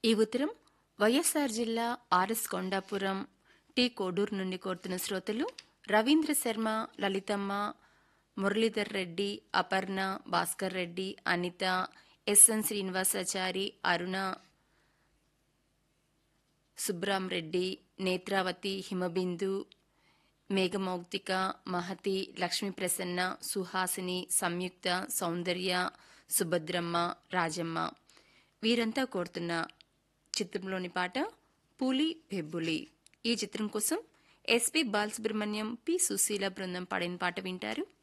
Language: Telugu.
ఈ ఉత్తరం వైఎస్ఆర్ జిల్లా ఆర్ఎస్ కొండాపురం టి కోడూరు నుండి కోరుతున్న శ్రోతలు రవీంద్ర శర్మ లలితమ్మ మురళీధర్ రెడ్డి అపర్ణ భాస్కర్ రెడ్డి అనిత ఎస్ఎన్ శ్రీనివాసాచారి అరుణ సుబ్రాం రెడ్డి నేత్రావతి హిమబిందు మేఘమౌక్తిక మహతి లక్ష్మీ ప్రసన్న సుహాసిని సంయుక్త సౌందర్య సుభద్రమ్మ రాజమ్మ వీరంతా కోరుతున్న చిత్రంలోని పాట పూలి బెబ్బులి ఈ చిత్రం కోసం ఎస్పి బాలసుబ్రహ్మణ్యం పి సుశీల బృందం పాడిన పాట వింటారు